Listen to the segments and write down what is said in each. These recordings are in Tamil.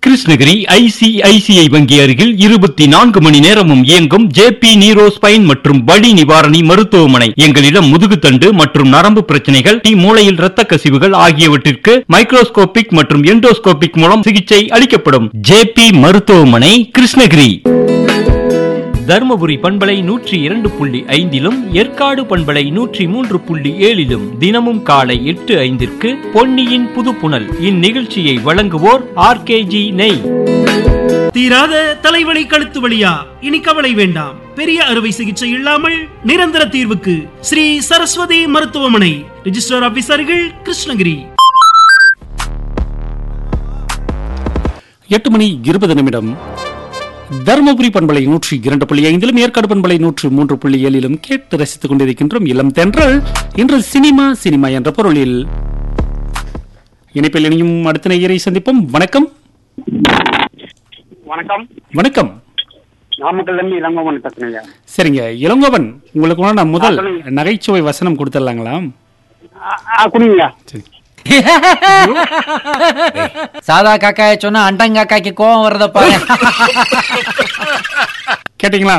கிருஷ்ணகிரி ஐசிஐசிஐ வங்கி அருகில் இருபத்தி நான்கு மணி நேரமும் இயங்கும் ஜேபி நீரோ ஸ்பைன் மற்றும் வலி நிவாரணி மருத்துவமனை எங்களிடம் முதுகுத்தண்டு மற்றும் நரம்பு பிரச்சனைகள் டி மூளையில் இரத்த கசிவுகள் ஆகியவற்றிற்கு மைக்ரோஸ்கோபிக் மற்றும் எண்டோஸ்கோபிக் மூலம் சிகிச்சை அளிக்கப்படும் ஜேபி மருத்துவமனை கிருஷ்ணகிரி தருமபுரி பண்பலை நூற்றி இரண்டு புள்ளி ஐந்திலும் ஏற்காடு பண்பலை நூற்றி மூன்று புள்ளி ஏழிலும் தினமும் காலை எட்டு ஐந்திற்கு பொன்னியின் புதுப்புணல் இந்நிகழ்ச்சியை வழங்குவோர் ஆர்கேஜி நெய் தீராத தலைவலி கழுத்து வலியா இனி கவலை வேண்டாம் பெரிய அறுவை சிகிச்சை இல்லாமல் நிரந்தர தீர்வுக்கு ஸ்ரீ சரஸ்வதி மருத்துவமனை ரிஜிஸ்டர் ஆபீசர்கள் கிருஷ்ணகிரி எட்டு மணி இருபது நிமிடம் தருமபுரி பண்பலை நூற்றி இரண்டு புள்ளி ஐந்திலும் ஏற்காடு பண்பலை நூற்றி மூன்று புள்ளி ஏழிலும் கேட்டு ரசித்துக் கொண்டிருக்கின்றோம் இளம் தென்றல் இன்று சினிமா சினிமா என்ற பொருளில் இணைப்பில் இணையும் அடுத்த நேயரை சந்திப்போம் வணக்கம் வணக்கம் வணக்கம் நாமக்கல்ல இருந்து இளங்கோவன் பேசுறேங்க சரிங்க இளங்கோவன் உங்களுக்கு உண்டான முதல் ஆ, சொல்லுங்க. நகைச்சுவை வசனம் கொடுத்துடலாங்களா ஆ, ஆ, குடிங்க சரி சாதா காக்காய சொன்னா அண்டங்காக்காய்க்கு கோவம் வர்றத பாரு கேட்டீங்களா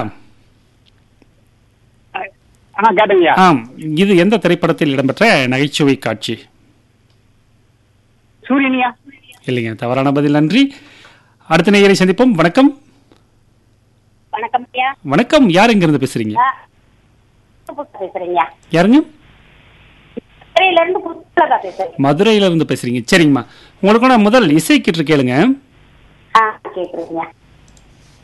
ஆ கேட்டுங்கய்யா ஆம் இது எந்த திரைப்படத்தில் இடம்பெற்ற நகைச்சுவை காட்சி சூரியனியா இல்லைங்க தவறான பதில் நன்றி அடுத்த நேயரை சந்திப்போம் வணக்கம் வணக்கம் ஐயா வணக்கம் யார் எங்க இருந்து பேசுறீங்க புதுசா பேசுறீங்க யாருங்க மதுரையில இருந்து புதுசா பேசுறேன் மதுரையில இருந்து பேசுறீங்க சரிங்கம்மா உங்களுக்கு நான் முதல் இசை கிட்டு கேளுங்க ஆ கேக்குறீங்க